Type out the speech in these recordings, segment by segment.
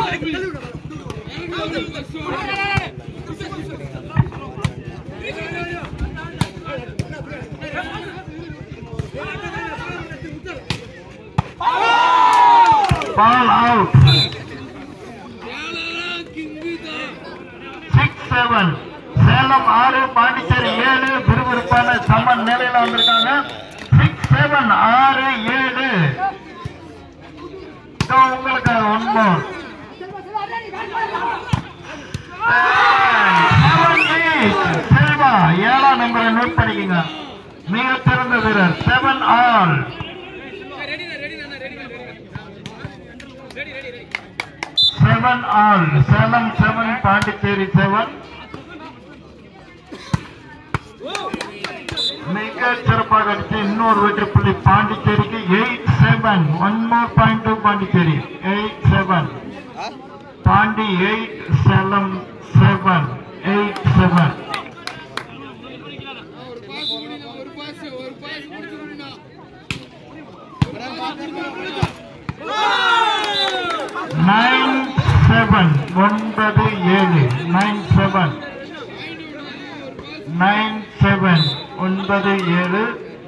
பால் out six seven Salem ஆறு பாண்டிச்சேரி ஏழு விறுவிறுப்பான சமன் நிலையில வந்திருக்காங்க சிக்ஸ் செவன் ஆறு ஏழு இதோ உங்களுக்கு ஒன்பது செல்வா ஏழாம் நம்பரை நோட் பண்ணிக்கங்க மிக சிறந்த வீரர் seven all seven all Salem seven Pondicherry seven மிக சிறப்பாக அடிச்சு இன்னொரு வெற்றி புள்ளி பாண்டிச்சேரிக்கு eight seven one more point to Pondicherry eight seven Pondy eight Salem seven eight seven nine seven ஒன்பது ஏழு நைன் செவன் நைன் செவன் ஒன்பது ஏழு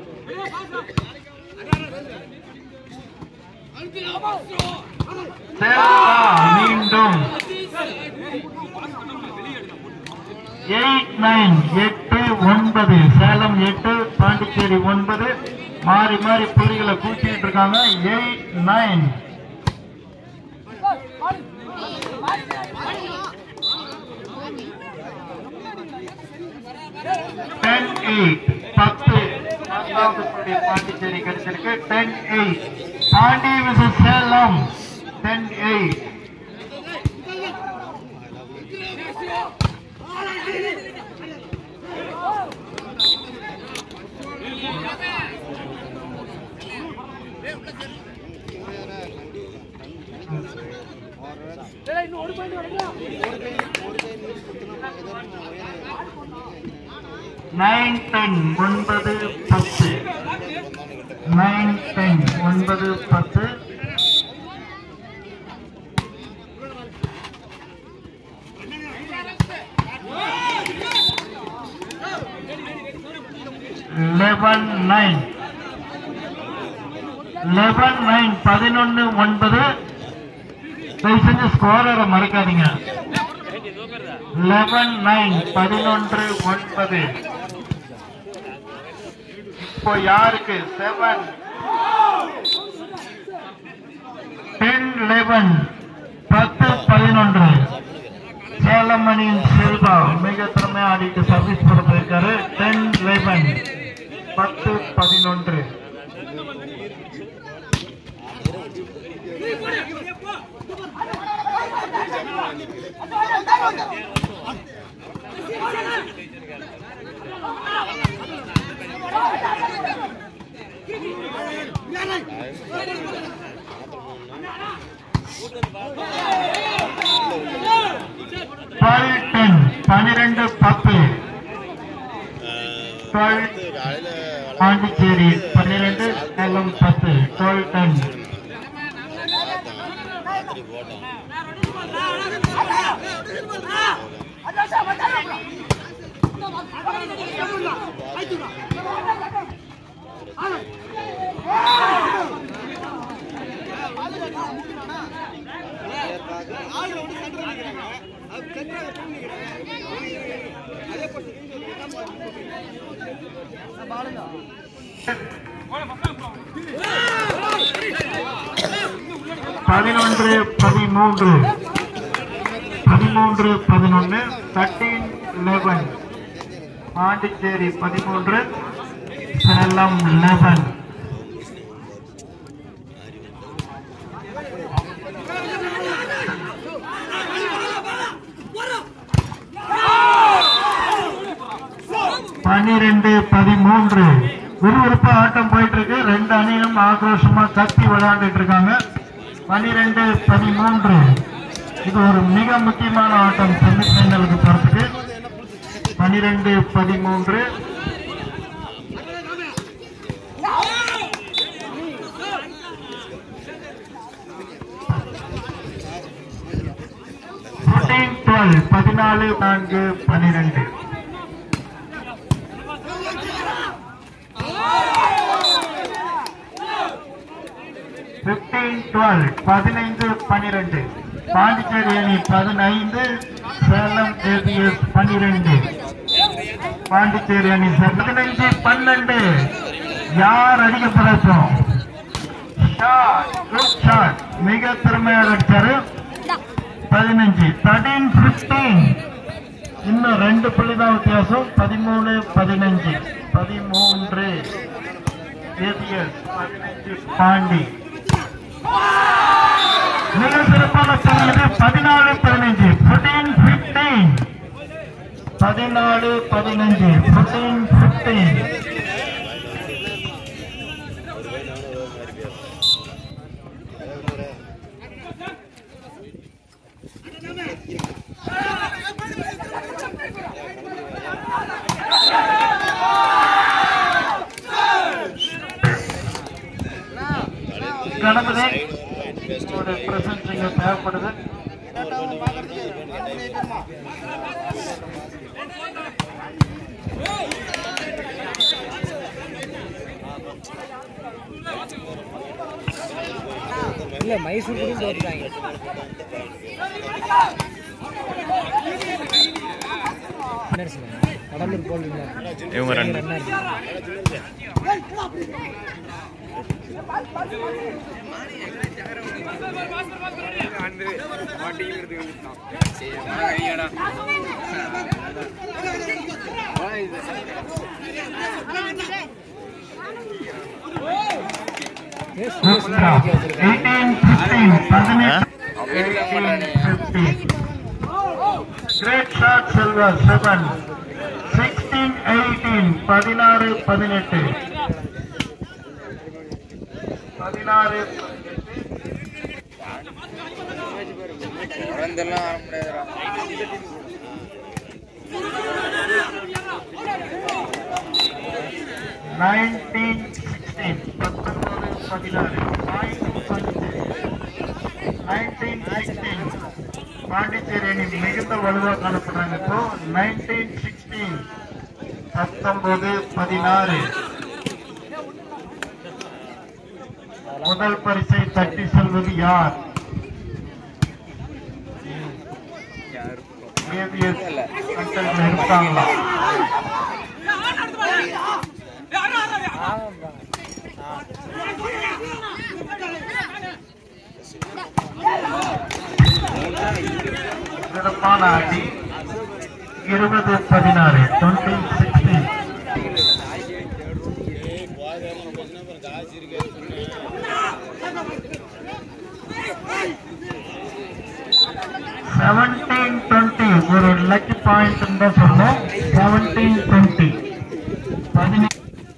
செல்வா மீண்டும் எயிட் நைன் எட்டு ஒன்பது சேலம் எட்டு பாண்டிச்சேரி ஒன்பது மாறி மாறி புள்ளிகளை கூட்டிட்டு இருக்காங்க எயிட் நைன் டென் எயிட் பத்து நான்காவது புள்ளி பாண்டிச்சேரி கிடைச்சிருக்கு ten eight Pondy versus Salem ten eight nine ten ஒன்பது பத்து நைன் டென் ஒன்பது பத்து லெவன் நைன் லெவன் நைன் பதினொன்னு ஒன்பது தயவு செஞ்சு ஸ்கோரரை மறக்காதீங்க லெவன் நைன் பதினொன்று ஒன்பது இப்போ யாருக்கு செவன் டென் லெவன் பத்து பதினொன்று சேலமணியின் செல்வா மிக திறமையா ஆடிட்டு சர்வீஸ் போட போயிருக்காரு டென் லெவன் பத்து பதினொன்று டுவெல் டென் பனிரெண்டு பத்து டுவெல் பாண்டிச்சேரி பன்னிரெண்டு சேலம் பத்து டுவெல் டென் பதினொன்று பதிமூன்று பதிமூன்று பதினொன்று தேர்ட்டீன் லெவன் பாண்டிச்சேரி பதிமூன்று சேலம் லெவன் பன்னிரெண்டு பதிமூன்று விறுவிறுப்பா ஆட்டம் போயிட்டு இருக்கு ரெண்டு அணியும் ஆக்ரோஷமா கத்தி விளையாண்டுட்டு இருக்காங்க பன்னிரெண்டு பதிமூன்று இது ஒரு மிக முக்கியமான ஆட்டம் செமிஃபைனலுக்கு போறதுக்கு பன்னிரெண்டு பதிமூன்று பதினாலு நான்கு பனிரெண்டு பிப்டீன் டுவெல் பதினைந்து பனிரெண்டு பாண்டிச்சேரி அணி பதினைந்து சேலம் ஏபிஎஸ் பனிரெண்டு பாண்டிச்சேரி அணி பதினைஞ்சு பன்னெண்டு யார் அடிக்க பிரச்சோம் ஷாட் குட் ஷாட் மிக திறமையாக அடிச்சாரு பதினஞ்சு தேர்ட்டீன் பிப்டீன் இன்னும் ரெண்டு புள்ளி தான் வித்தியாசம் பதிமூணு பதினஞ்சு பதிமூன்று ஏபிஎஸ் பதினஞ்சு பாண்டி மிக சிறப்பான புள்ளி பதினாலு பதினஞ்சு ஃபோர்டீன் பிப்டீன் பதினாலு பதினஞ்சு ஃபோர்டீன் பிப்டீன் கணபதி உங்களுடைய பிரசன்ஸ் இங்க தேவைப்படுது இல்ல மைசூர் கூட தோத்துட்டாங்க கடலூர் போல்டுங்க இவங்க ரெண்டு எயிட்டீன் பிப்டீன் பதினெட்டு great shot Selva seven sixteen eighteen பதினாறு பதினெட்டு பதினாறு பிறந்தெல்லாம் ஆட முடியாதுடா நைன்டீன் சிக்ஸ்டீன் பத்தொன்பது பதினாறு நைன்டீன் சிக்ஸ்டீன் பாண்டிச்சேரி அணி மிகுந்த வலுவாக காணப்படுறாங்க இப்போ நைன்டீன் சிக்ஸ்டீன் பத்தொன்பது பதினாறு முதல் பரிசை தட்டி செல்வது யார் ஏபிஎஸ் அண்டர்கள் இருக்காங்களா சிறப்பான அடி இருபது பதினாறு டுவெண்ட்டி சிக்ஸ்டீன் செவன்டீன் டுவெண்ட்டி ஒரு லக்கி பாயிண்ட் தான் சொன்னோம் செவன்டீன் டுவெண்ட்டி பதினேழு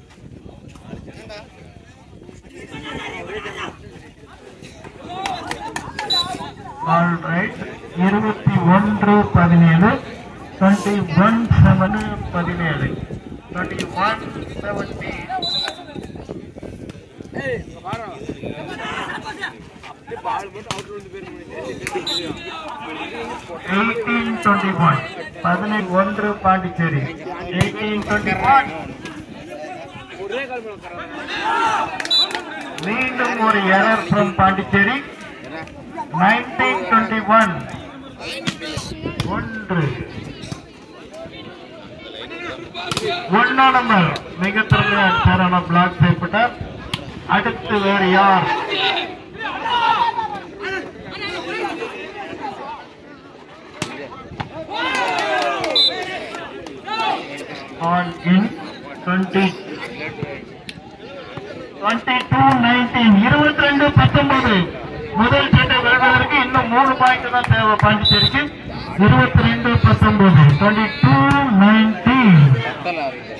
ஆல் ரைட் இருபத்தி ஒன்று பதினேழு டுவெண்ட்டி ஒன் செவன் பதினேழு twenty one seventy eighteen twenty one பதினெட்டு ஒன்று பாண்டிச்சேரி எயிட்டீன் டுவெண்ட்டி ஒன் மீண்டும் ஒரு error from Pondicherry nineteen twenty one ஒன்று ஒன்னா நம்பர் மிக திறமையா அடிச்சாரான பிளாக் செய்யப்பட்டார் அடுத்து வேறு யார் all in twenty twenty two nineteen இருபத்தி ரெண்டு பத்தொன்பது முதல் சட்டை விளையாடுவதற்கு இன்னும் மூணு பாயிண்ட் தான் தேவை பாண்டிச்சேரிக்கு இருபத்தி ரெண்டு பத்தொன்பது டுவெண்ட்டி டூ நைன்டீன் பத்தலாம் இருக்கு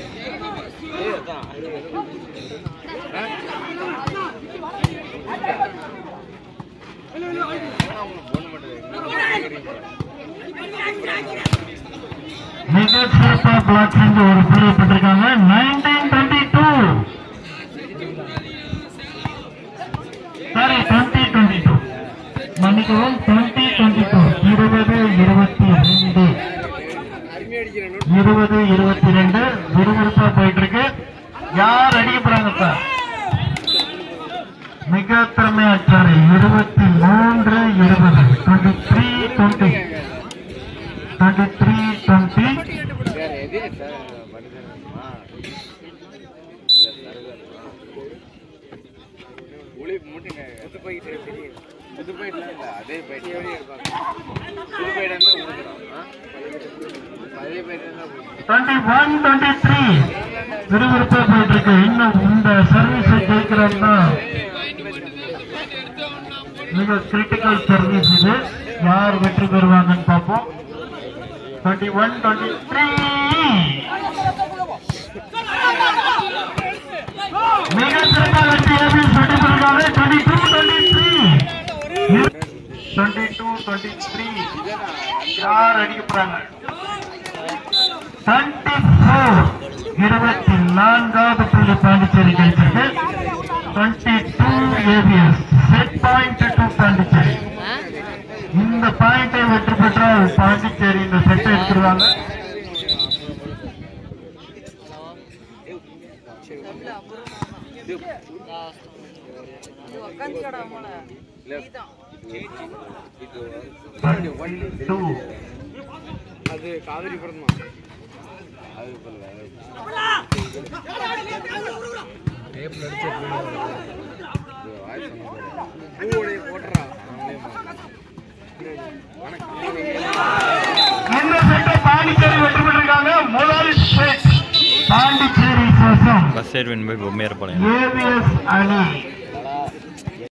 மிக சிறப்பா பிளாக் செஞ்சு ஒரு பேர் பெற்றிருக்காங்க nineteen twenty two sorry twenty twenty two மன்னிக்கவும் டுவெண்ட்டி டுவெண்ட்டி டூ இருபது இருபத்தி ரெண்டு யார் அடிக்க போறாங்க இப்ப மிக திறமையாற்றாரு இருபத்தி மூன்று இருபது twenty three twenty twenty three twenty வேற எதே சார் மனிதனுமா ஒளி மூட்டைங்க புது போயிட்டு தெரியும் புது போயிட்டுலாம் இல்லை அதே போயிட்டு புது போயிட்டு தான் ஊதுறோம் அதே போயிட்டு தான் டுவெண்ட்டி ஒன் டுவெண்ட்டி த்ரீ விறுவிறுப்பா போயிட்டு இருக்கு இன்னும் இந்த சர்வீஸ் ஜெயிக்கிறோம்னா மிக கிரிட்டிக்கல் சர்வீஸ் இது யார் வெற்றி பெறுவாங்கன்னு பார்ப்போம் டுவெண்ட்டி ஒன் டுவெண்ட்டி த்ரீ மிக சிறந்த வெற்றி ஏபி வெற்றி பெறுகிறாங்க twenty two twenty three twenty two twenty three யார் அடிக்க போறாங்க டுவெண்ட்டி ஃபோர் இருபத்தி நான்காவது புள்ளி பாண்டிச்சேரி கிடைச்சிருக்கு twenty two AVS set point to Pondicherry இந்த பாயிண்டை வெற்றி பெற்றால் பாண்டிச்சேரி இந்த செட்டை எடுத்துருவாங்க டூ அது காவிரி படம் அது போல பூவுடைய போட்டுறா இந்த செட்டை பாண்டிச்சேரி வெற்றி பெற்றிருக்காங்க முதல் செட் பாண்டிச்சேரி கோசம் பஸ் ஏர்வின் போய் பொம்மையார் போனேன் ஏவிஎஸ் அணி